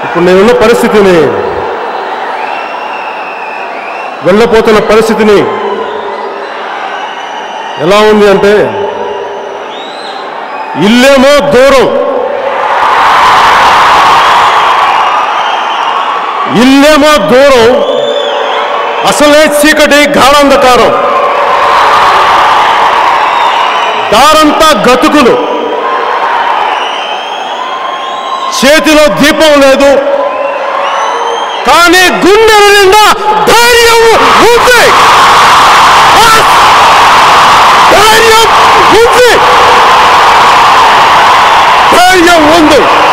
ఇప్పుడు నేనున్న పరిస్థితిని వెళ్ళపోతున్న పరిస్థితిని ఎలా ఉంది అంటే ఇల్లేమో దూరం ఇల్లేమో దూరం అసలే చీకటి గాఢాంధకారం దారంతా గతుకులు చేతిలో దీపం లేదు కానీ గుండెల నిండా ధైర్యం ఉంది ఆ! ధైర్యం ఉంది ధైర్యం ఉంది